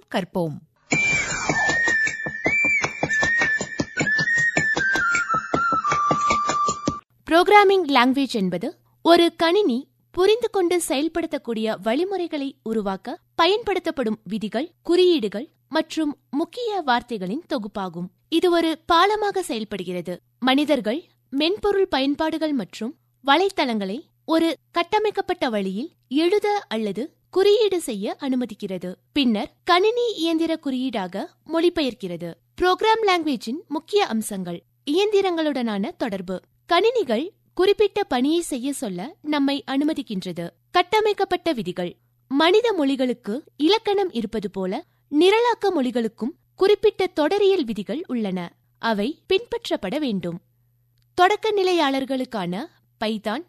கற்போம் programming language என்பது ஒரு கணினி புரிந்து கொண்டு செயல்படுத்தக்கூடிய வழிமுறைகளை உருவாக்க பயன்படுத்தப்படும் விதிகள் குறியீடுகள் மற்றும் முக்கிய வார்த்தைகளின் தொகுப்பாகும் இது ஒரு பாலமாக செயல்படுகிறது மனிதர்கள் மென்பொருள் பயன்பாடுகள் மற்றும் வலைத்தளங்களை ஒரு கட்டமைக்கப்பட்ட வழியில் எழுத அல்லது குறியீடு செய்ய அனுமதிக்கிறது பின்னர் கணினி இயந்திர குறியீடாக மொழிபெயர்க்கிறது புரோகிராம் லாங்குவேஜின் முக்கிய அம்சங்கள் இயந்திரங்களுடனான தொடர்பு கணினிகள் குறிப்பிட்ட பணியை செய்ய சொல்ல நம்மை அனுமதிக்கின்றது கட்டமைக்கப்பட்ட விதிகள் மனித மொழிகளுக்கு இலக்கணம் இருப்பது போல நிரலாக்க மொழிகளுக்கும் குறிப்பிட்ட தொடரியல் விதிகள் உள்ளன அவை பின்பற்றப்பட வேண்டும் தொடக்க நிலையாளர்களுக்கான பைதான்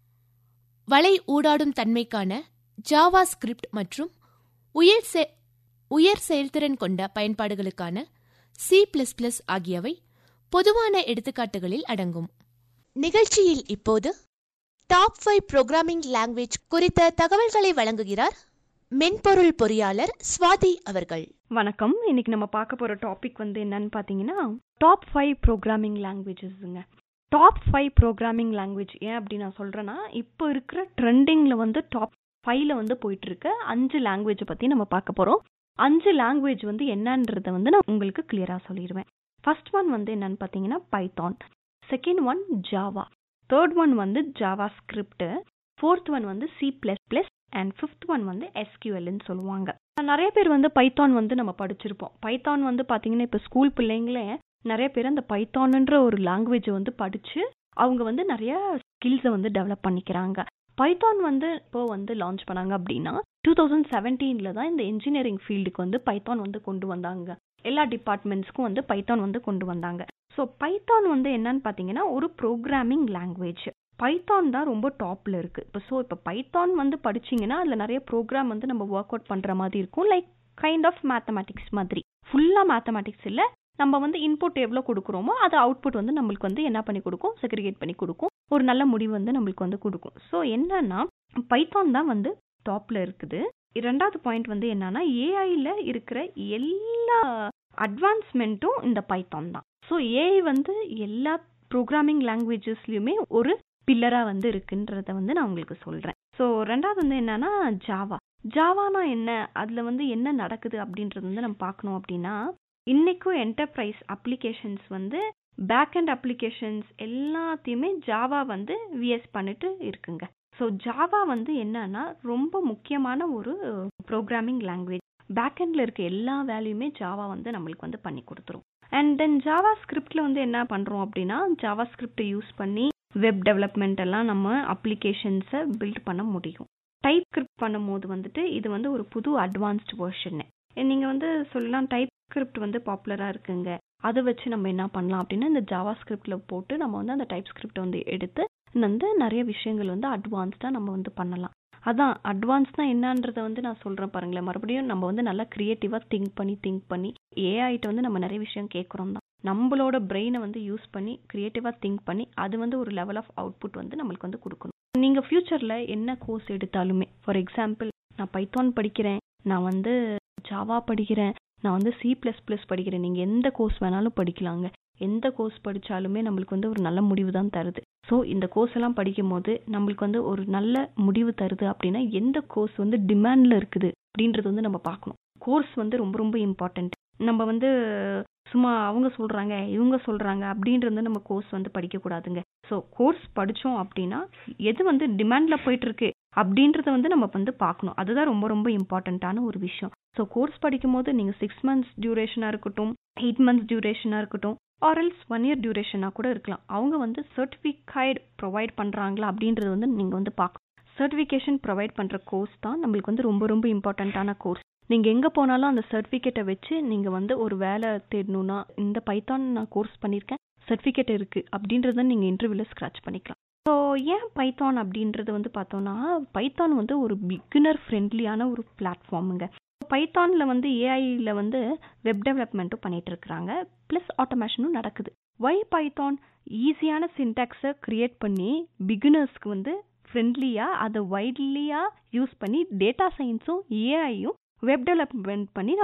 வலை ஊடாடும் தன்மைக்கான ஜாவா ஸ்கிரிப்ட் மற்றும் உயர் செ- உயர் செயல்திறன் கொண்ட பயன்பாடுகளுக்கான சி பிளஸ் பிளஸ் ஆகியவை பொதுவான எடுத்துக்காட்டுகளில் அடங்கும் நிகழ்ச்சியில் இப்போது டாப் ஃபைவ் புரோகிராமிங் லாங்குவேஜ் குறித்த தகவல்களை வழங்குகிறார் மென்பொருள் பொறியாளர் சுவாதி அவர்கள் வணக்கம் இன்னைக்கு நம்ம பார்க்க போற டாபிக் வந்து என்னன்னு பாத்தீங்கன்னா டாப் ஃபைவ் ப்ரோக்ராமிங் லாங்குவேஜஸ்ங்க டாப் ஃபைவ் ப்ரோக்ராமிங் லாங்குவேஜ் ஏன் அப்படி நான் சொல்றேன்னா இப்போ இருக்கிற ட்ரெண்டிங்ல வந்து டாப் ஃபைவ்ல வந்து போயிட்டு இருக்க அஞ்சு லாங்குவேஜ் பத்தி நம்ம பார்க்க போறோம் அஞ்சு லாங்குவேஜ் வந்து என்னன்றத வந்து நான் உங்களுக்கு கிளியரா சொல்லிடுவேன் ஃபர்ஸ்ட் ஒன் வந்து என்னன்னு பாத்தீங்கன்னா Python second one Java third one வந்து ஜாவா ஸ்கிரிப்ட் ஃபோர்த் ஒன் வந்து C plus plus and fifth one வந்து எஸ்கியூஎல்னு சொல்லுவாங்க நிறைய பேர் வந்து பைத்தான் வந்து நம்ம படிச்சிருப்போம் பைத்தான் வந்து பாத்தீங்கன்னா இப்போ ஸ்கூல் பிள்ளைங்களே நிறைய பேர் அந்த பைத்தான்ன்ற ஒரு லாங்குவேஜை வந்து படிச்சு அவங்க வந்து நிறைய ஸ்கில்ஸை வந்து டெவலப் பண்ணிக்கிறாங்க பைத்தான் வந்து இப்போ வந்து லான்ச் பண்ணாங்க அப்படின்னா டூ தௌசண்ட் செவன்டீன்ல தான் இந்த இன்ஜினியரிங் ஃபீல்டுக்கு வந்து பைத்தான் வந்து கொண்டு வந்தாங்க எல்லா டிபார்ட்மெண்ட்ஸ்க்கும் வந்து பைத்தான் வந்து கொண்டு வந்தாங்க ஸோ பைத்தான் வந்து என்னன்னு பார்த்தீங்கன்னா ஒரு ப்ரோக்ராமிங் லாங்குவேஜ் பைத்தான் தான் ரொம்ப டாப்ல இருக்கு இப்போ ஸோ இப்போ பைத்தான் வந்து படிச்சீங்கன்னா அதில் நிறைய ப்ரோக்ராம் வந்து நம்ம ஒர்க் அவுட் பண்ற மாதிரி இருக்கும் லைக் கைண்ட் ஆஃப் மேத்தமேட்டிக்ஸ் மாதிரி ஃபுல்லா மேத்தமேட்டிக்ஸ் இல்ல நம்ம வந்து இன்புட் எவ்வளோ கொடுக்குறோமோ அது அவுட்புட் வந்து நம்மளுக்கு வந்து என்ன பண்ணி கொடுக்கும் செக்ரிகேட் பண்ணி கொடுக்கும் ஒரு நல்ல முடிவு வந்து நம்மளுக்கு வந்து கொடுக்கும் ஸோ என்னன்னா பைத்தான் தான் வந்து டாப்ல இருக்குது இரண்டாவது பாயிண்ட் வந்து என்னன்னா ஏஐல இருக்கிற எல்லா அட்வான்ஸ்மெண்ட்டும் இந்த பைத்தான் தான் ஸோ ஏஐ வந்து எல்லா ப்ரோக்ராமிங் லாங்குவேஜஸ்லயுமே ஒரு பில்லரா வந்து இருக்குன்றத வந்து நான் உங்களுக்கு சொல்றேன் ஸோ ரெண்டாவது வந்து என்னன்னா ஜாவா ஜாவானா என்ன அதுல வந்து என்ன நடக்குது அப்படின்றது வந்து நம்ம பார்க்கணும் அப்படின்னா இன்னைக்கும் என்டர்பிரைஸ் அப்ளிகேஷன்ஸ் வந்து பேக் அண்ட் அப்ளிகேஷன்ஸ் எல்லாத்தையுமே ஜாவா வந்து விஎஸ் பண்ணிட்டு இருக்குங்க ஸோ ஜாவா வந்து என்னன்னா ரொம்ப முக்கியமான ஒரு ப்ரோக்ராமிங் லாங்குவேஜ் பேக் எண்ட்ல இருக்க எல்லா வேலையுமே ஜாவா வந்து நம்மளுக்கு வந்து பண்ணி கொடுத்துரும் அண்ட் தென் ஜாவா ஸ்கிரிப்ட்ல வந்து என்ன பண்றோம் அப்படின்னா ஜாவா ஸ்கிரிப்ட் யூஸ் பண்ணி வெப் டெவலப்மெண்ட் எல்லாம் நம்ம அப்ளிகேஷன்ஸை பில்ட் பண்ண முடியும் டைப் ஸ்கிரிப்ட் பண்ணும்போது வந்துட்டு இது வந்து ஒரு புது அட்வான்ஸ்டு வெர்ஷன் நீங்க வந்து சொல்லலாம் டைப் ஸ்கிரிப்ட் வந்து பாப்புலரா இருக்குங்க அதை வச்சு நம்ம என்ன பண்ணலாம் அப்படின்னா இந்த ஜாவா ஸ்கிரிப்ட்ல போட்டு நம்ம வந்து அந்த டைப் ஸ்கிரிப்ட் வந்து எடுத்து வந்து நிறைய விஷயங்கள் வந்து அட்வான்ஸ்டா நம்ம வந்து பண்ணலாம் அதான் அட்வான்ஸ்னா என்னன்றத வந்து நான் சொல்றேன் பாருங்களேன் மறுபடியும் நம்ம வந்து நல்லா கிரியேட்டிவா திங்க் பண்ணி திங்க் பண்ணி ஏஐட்ட வந்து நம்ம நிறைய விஷயம் கேட்குறோம் தான் நம்மளோட பிரெயினை வந்து யூஸ் பண்ணி கிரியேட்டிவா திங்க் பண்ணி அது வந்து ஒரு லெவல் ஆஃப் அவுட்புட் வந்து நம்மளுக்கு வந்து கொடுக்கணும் நீங்க ஃபியூச்சர்ல என்ன கோர்ஸ் எடுத்தாலுமே ஃபார் எக்ஸாம்பிள் நான் பைத்தான் படிக்கிறேன் நான் வந்து ஜாவா படிக்கிறேன் நான் வந்து சி பிளஸ் பிளஸ் படிக்கிறேன் நீங்க எந்த கோர்ஸ் வேணாலும் படிக்கலாங்க எந்த கோர்ஸ் படிச்சாலுமே நம்மளுக்கு வந்து ஒரு நல்ல முடிவு தான் தருது ஸோ இந்த கோர்ஸ் எல்லாம் படிக்கும் போது நம்மளுக்கு வந்து ஒரு நல்ல முடிவு தருது அப்படின்னா எந்த கோர்ஸ் வந்து டிமாண்ட்ல இருக்குது அப்படின்றது வந்து நம்ம பார்க்கணும் கோர்ஸ் வந்து ரொம்ப ரொம்ப இம்பார்ட்டன்ட் நம்ம வந்து சும்மா அவங்க சொல்றாங்க இவங்க சொல்றாங்க அப்படின்றது நம்ம கோர்ஸ் வந்து படிக்க கூடாதுங்க ஸோ கோர்ஸ் படிச்சோம் அப்படின்னா எது வந்து டிமாண்ட்ல போயிட்டு இருக்கு அப்படின்றத வந்து நம்ம வந்து பார்க்கணும் அதுதான் ரொம்ப ரொம்ப இம்பார்ட்டண்ட்டான ஒரு விஷயம் ஸோ கோர்ஸ் படிக்கும் போது நீங்க சிக்ஸ் மந்த்ஸ் டியூரேஷனா இருக்கட்டும் எயிட் மந்த்ஸ் டியூரேஷனா இருக்கட்டும் ஆர்எல்ஸ் ஒன் இயர் டியூரேஷனா கூட இருக்கலாம் அவங்க வந்து சர்டிஃபிகேட் ப்ரொவைட் பண்றாங்களா அப்படின்றது வந்து நீங்க வந்து பார்க்கணும் சர்டிஃபிகேஷன் ப்ரொவைட் பண்ற கோர்ஸ் தான் நம்மளுக்கு வந்து ரொம்ப ரொம்ப இம்பார்ட்டண்ட்டான கோர்ஸ் நீங்க எங்க போனாலும் அந்த சர்டிஃபிகேட்டை வச்சு நீங்க வந்து ஒரு வேலை தேடணும்னா இந்த பைத்தான் நான் கோர்ஸ் பண்ணியிருக்கேன் சர்டிஃபிகேட் இருக்கு அப்படின்றத நீங்க இன்டர்வியூல ஸ்கிராச் பண்ணிக்கலாம் ஸோ ஏன் பைத்தான் அப்படின்றது வந்து பார்த்தோம்னா பைத்தான் வந்து ஒரு பிகினர் ஃப்ரெண்ட்லியான ஒரு பிளாட்ஃபார்முங்க பைத்தான்ல வந்து ஏஐல வந்து வெப் டெவலப்மெண்ட்டும் பண்ணிட்டு இருக்கிறாங்க ப்ளஸ் ஆட்டோமேஷனும் நடக்குது ஒய் பைத்தான் ஈஸியான சின்டாக்ஸை கிரியேட் பண்ணி பிகினர்ஸ்க்கு வந்து ஃப்ரெண்ட்லியா அதை வைட்லியா யூஸ் பண்ணி டேட்டா சயின்ஸும் ஏஐயும் வெப் டெவலப்மெண்ட் பண்ணி